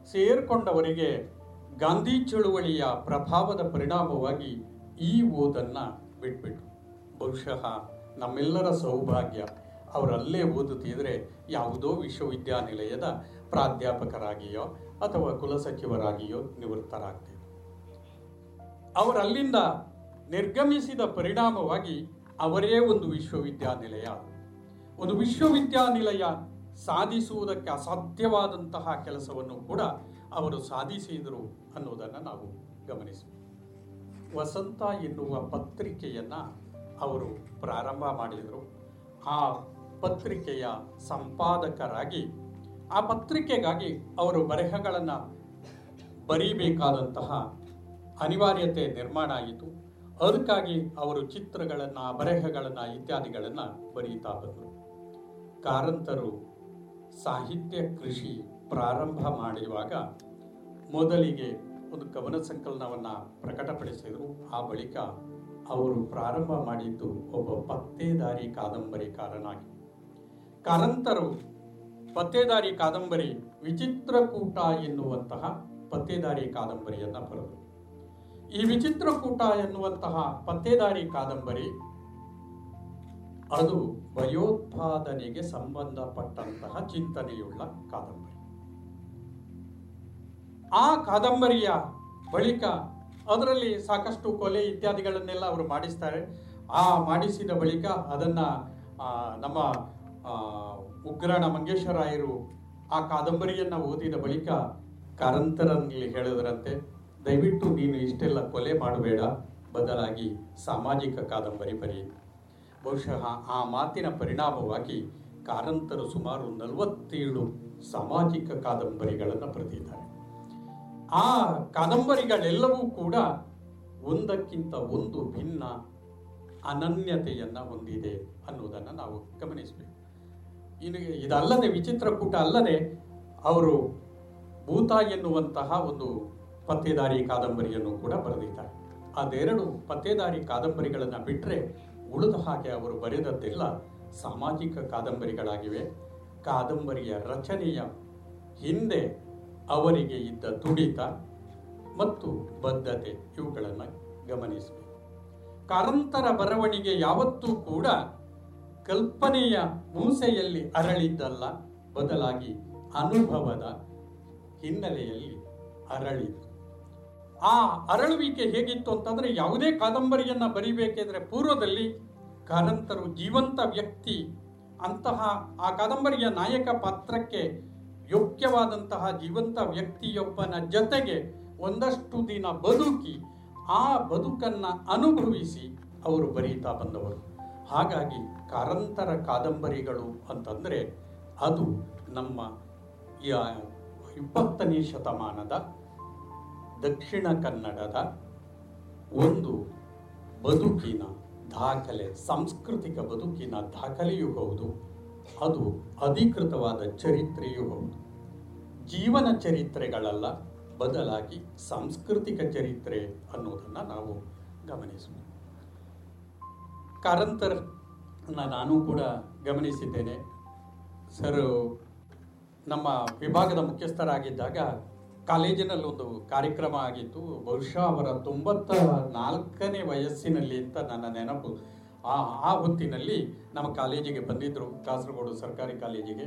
ಸೇರ್ಕೊಂಡವರಿಗೆ ಗಾಂಧಿ ಚಳುವಳಿಯ ಪ್ರಭಾವದ ಪರಿಣಾಮವಾಗಿ ಈ ಓದನ್ನು ಬಿಟ್ಬಿಟ್ರು ಬಹುಶಃ ನಮ್ಮೆಲ್ಲರ ಸೌಭಾಗ್ಯ ಅವರಲ್ಲೇ ಓದುತ್ತಿದ್ರೆ ಯಾವುದೋ ವಿಶ್ವವಿದ್ಯಾನಿಲಯದ ಪ್ರಾಧ್ಯಾಪಕರಾಗಿಯೋ ಅಥವಾ ಕುಲಸಚಿವರಾಗಿಯೋ ನಿವೃತ್ತರಾಗ್ತಿದ್ರು ಅವರಲ್ಲಿಂದ ನಿರ್ಗಮಿಸಿದ ಪರಿಣಾಮವಾಗಿ ಅವರೇ ಒಂದು ವಿಶ್ವವಿದ್ಯಾನಿಲಯ ಒಂದು ವಿಶ್ವವಿದ್ಯಾನಿಲಯ ಸಾಧಿಸುವುದಕ್ಕೆ ಅಸಾಧ್ಯವಾದಂತಹ ಕೆಲಸವನ್ನು ಕೂಡ ಅವರು ಸಾಧಿಸಿದರು ಅನ್ನೋದನ್ನು ನಾವು ಗಮನಿಸಬೇಕು ವಸಂತ ಎನ್ನುವ ಪತ್ರಿಕೆಯನ್ನು ಅವರು ಪ್ರಾರಂಭ ಮಾಡಿದರು ಆ ಪತ್ರಿಕೆಯ ಸಂಪಾದಕರಾಗಿ ಆ ಪತ್ರಿಕೆಗಾಗಿ ಅವರು ಬರೆಹಗಳನ್ನು ಬರೀಬೇಕಾದಂತಹ ಅನಿವಾರ್ಯತೆ ನಿರ್ಮಾಣ ಆಯಿತು ಅದಕ್ಕಾಗಿ ಅವರು ಚಿತ್ರಗಳನ್ನು ಬರೆಹಗಳನ್ನು ಇತ್ಯಾದಿಗಳನ್ನು ಬರೀತಾ ಬಂದರು ಕಾರಂತರು ಸಾಹಿತ್ಯ ಕೃಷಿ ಪ್ರಾರಂಭ ಮಾಡುವಾಗ ಮೊದಲಿಗೆ ಒಂದು ಕವನ ಸಂಕಲನವನ್ನು ಪ್ರಕಟಪಡಿಸಿದರು ಆ ಬಳಿಕ ಅವರು ಪ್ರಾರಂಭ ಮಾಡಿದ್ದು ಒಬ್ಬ ಪತ್ತೇದಾರಿ ಕಾದಂಬರಿಕಾರನಾಗಿ ಕಾರಂತರು ಪತ್ತೇದಾರಿ ಕಾದಂಬರಿ ವಿಚಿತ್ರಕೂಟ ಎನ್ನುವಂತಹ ಪತ್ತೇದಾರಿ ಕಾದಂಬರಿಯನ್ನು ಬರೆದರು ಈ ವಿಚಿತ್ರಕೂಟ ಎನ್ನುವಂತಹ ಪತ್ತೇದಾರಿ ಕಾದಂಬರಿ ಅದು ಭಯೋತ್ಪಾದನೆಗೆ ಸಂಬಂಧಪಟ್ಟಂತಹ ಚಿಂತನೆಯುಳ್ಳ ಕಾದಂಬರಿ ಆ ಕಾದಂಬರಿಯ ಬಳಿಕ ಅದರಲ್ಲಿ ಸಾಕಷ್ಟು ಕೊಲೆ ಇತ್ಯಾದಿಗಳನ್ನೆಲ್ಲ ಅವರು ಮಾಡಿಸ್ತಾರೆ ಆ ಮಾಡಿಸಿದ ಬಳಿಕ ಅದನ್ನು ನಮ್ಮ ಆ, ಉಗ್ರಾಣ ಮಂಗೇಶ್ವರಾಯರು ಆ ಕಾದಂಬರಿಯನ್ನು ಓದಿದ ಬಳಿಕ ಕಾರಂತರಲ್ಲಿ ಹೇಳಿದ್ರಂತೆ ದಯವಿಟ್ಟು ನೀನು ಇಷ್ಟೆಲ್ಲ ಕೊಲೆ ಮಾಡಬೇಡ ಬದಲಾಗಿ ಸಾಮಾಜಿಕ ಕಾದಂಬರಿ ಬರೆಯಿ ಬಹುಶಃ ಆ ಮಾತಿನ ಪರಿಣಾಮವಾಗಿ ಕಾರಂತರು ಸುಮಾರು ನಲವತ್ತೇಳು ಸಾಮಾಜಿಕ ಕಾದಂಬರಿಗಳನ್ನು ಬರೆದಿದ್ದಾರೆ ಆ ಕಾದಂಬರಿಗಳೆಲ್ಲವೂ ಕೂಡ ಒಂದಕ್ಕಿಂತ ಒಂದು ಭಿನ್ನ ಅನನ್ಯತೆಯನ್ನು ಹೊಂದಿದೆ ಅನ್ನೋದನ್ನು ನಾವು ಗಮನಿಸಬೇಕು ಇನ್ನು ಇದಲ್ಲದೆ ವಿಚಿತ್ರಕೂಟ ಅಲ್ಲದೆ ಅವರು ಭೂತ ಎನ್ನುವಂತಹ ಒಂದು ಪತ್ತೇದಾರಿ ಕಾದಂಬರಿಯನ್ನು ಕೂಡ ಬರೆದಿದ್ದಾರೆ ಅದೆರಡು ಪತ್ತೇದಾರಿ ಕಾದಂಬರಿಗಳನ್ನು ಬಿಟ್ಟರೆ ಉಳಿದ ಹಾಗೆ ಅವರು ಬರೆದದ್ದೆಲ್ಲ ಸಾಮಾಜಿಕ ಕಾದಂಬರಿಗಳಾಗಿವೆ ಕಾದಂಬರಿಯ ರಚನೆಯ ಹಿಂದೆ ಅವರಿಗೆ ಇದ್ದ ತುಡಿತ ಮತ್ತು ಬದ್ಧತೆ ಇವುಗಳನ್ನು ಗಮನಿಸಬೇಕು ಕಾರಂತರ ಬರವಣಿಗೆ ಯಾವತ್ತೂ ಕೂಡ ಕಲ್ಪನೆಯ ಮೂಸೆಯಲ್ಲಿ ಅರಳಿದ್ದಲ್ಲ ಬದಲಾಗಿ ಅನುಭವದ ಹಿನ್ನೆಲೆಯಲ್ಲಿ ಅರಳಿತು ಆ ಅರಳುವಿಕೆ ಹೇಗಿತ್ತು ಅಂತಂದ್ರೆ ಯಾವುದೇ ಕಾದಂಬರಿಯನ್ನ ಬರಿಬೇಕಿದ್ರೆ ಪೂರ್ವದಲ್ಲಿ ಕಾರಂತರು ಜೀವಂತ ವ್ಯಕ್ತಿ ಅಂತಹ ಆ ಕಾದಂಬರಿಯ ನಾಯಕ ಪಾತ್ರಕ್ಕೆ ಯೋಗ್ಯವಾದಂತಹ ಜೀವಂತ ವ್ಯಕ್ತಿಯೊಬ್ಬನ ಜೊತೆಗೆ ಒಂದಷ್ಟು ದಿನ ಬದುಕಿ ಆ ಬದುಕನ್ನ ಅನುಭವಿಸಿ ಅವರು ಬರೀತಾ ಬಂದವರು ಹಾಗಾಗಿ ಕಾರಂತರ ಕಾದಂಬರಿಗಳು ಅಂತಂದರೆ ಅದು ನಮ್ಮ ಯ- ಇಪ್ಪತ್ತನೇ ಶತಮಾನದ ದಕ್ಷಿಣ ಕನ್ನಡದ ಒಂದು ಬದುಕಿನ ದಾಖಲೆ ಸಾಂಸ್ಕೃತಿಕ ಬದುಕಿನ ದಾಖಲೆಯೂ ಹೌದು ಅದು ಅಧಿಕೃತವಾದ ಚರಿತ್ರೆಯೂ ಹೌದು ಜೀವನ ಚರಿತ್ರೆಗಳಲ್ಲ ಬದಲಾಗಿ ಸಾಂಸ್ಕೃತಿಕ ಚರಿತ್ರೆ ಅನ್ನೋದನ್ನು ನಾವು ಗಮನಿಸಬೇಕು ಕಾರಂತರನ್ನ ನಾನು ಕೂಡ ಗಮನಿಸಿದ್ದೇನೆ ಸರ್ ನಮ್ಮ ವಿಭಾಗದ ಮುಖ್ಯಸ್ಥರಾಗಿದ್ದಾಗ ಕಾಲೇಜಿನಲ್ಲಿ ಒಂದು ಕಾರ್ಯಕ್ರಮ ಆಗಿತ್ತು ಬಹುಶಃ ಅವರ ತೊಂಬತ್ತ ನಾಲ್ಕನೇ ವಯಸ್ಸಿನಲ್ಲಿ ಅಂತ ನನ್ನ ನೆನಪು ಆ ಆ ಹೊತ್ತಿನಲ್ಲಿ ನಮ್ಮ ಕಾಲೇಜಿಗೆ ಬಂದಿದ್ದರು ಕಾಸರಗೋಡು ಸರ್ಕಾರಿ ಕಾಲೇಜಿಗೆ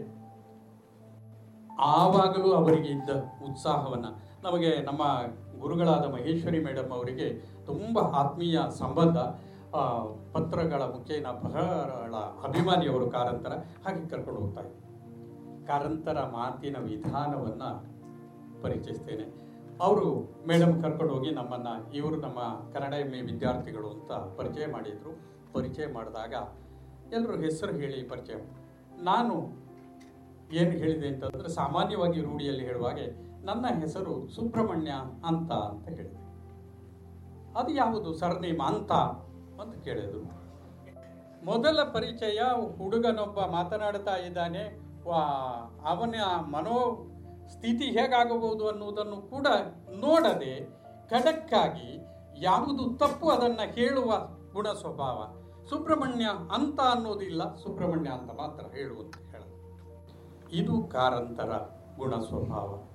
ಆವಾಗಲೂ ಅವರಿಗೆ ಇದ್ದ ಉತ್ಸಾಹವನ್ನು ನಮಗೆ ನಮ್ಮ ಗುರುಗಳಾದ ಮಹೇಶ್ವರಿ ಮೇಡಮ್ ಅವರಿಗೆ ತುಂಬ ಆತ್ಮೀಯ ಸಂಬಂಧ ಆ, ಪತ್ರಗಳ ಮುಖೇನ ಬಹಳ ಅಭಿಮಾನಿಯವರು ಕಾರಂತರ ಹಾಗೆ ಕರ್ಕೊಂಡು ಹೋಗ್ತಾ ಇದ್ರು ಕಾರಂತರ ಮಾತಿನ ವಿಧಾನವನ್ನು ಪರಿಚಯಿಸ್ತೇನೆ ಅವರು ಮೇಡಮ್ ಕರ್ಕೊಂಡು ಹೋಗಿ ನಮ್ಮನ್ನು ಇವರು ನಮ್ಮ ಕನ್ನಡ ಎಮ್ ಎ ವಿದ್ಯಾರ್ಥಿಗಳು ಅಂತ ಪರಿಚಯ ಮಾಡಿದರು ಪರಿಚಯ ಮಾಡಿದಾಗ ಎಲ್ಲರೂ ಹೆಸರು ಹೇಳಿ ಪರಿಚಯ ನಾನು ಏನು ಹೇಳಿದೆ ಅಂತಂದ್ರೆ ಸಾಮಾನ್ಯವಾಗಿ ರೂಢಿಯಲ್ಲಿ ಹೇಳುವಾಗೆ ನನ್ನ ಹೆಸರು ಸುಬ್ರಹ್ಮಣ್ಯ ಅಂತ ಅಂತ ಹೇಳಿದೆ ಅದು ಯಾವುದು ಸರ್ನೇಮ್ ಅಂತ ಅಂತ ಕೇಳಿದ್ರು ಮೊದಲ ಪರಿಚಯ ಹುಡುಗನೊಬ್ಬ ಮಾತನಾಡ್ತಾ ಇದ್ದಾನೆ ವಾ ಅವನ ಮನೋ ಸ್ಥಿತಿ ಹೇಗಾಗಬಹುದು ಅನ್ನುವುದನ್ನು ಕೂಡ ನೋಡದೆ ಖಡಕ್ಕಾಗಿ ಯಾವುದು ತಪ್ಪು ಅದನ್ನು ಹೇಳುವ ಗುಣ ಸ್ವಭಾವ ಸುಬ್ರಹ್ಮಣ್ಯ ಅಂತ ಅನ್ನೋದಿಲ್ಲ ಸುಬ್ರಹ್ಮಣ್ಯ ಅಂತ ಮಾತ್ರ ಹೇಳುವಂತ ಹೇಳ ಇದು ಕಾರಂತರ ಗುಣ ಸ್ವಭಾವ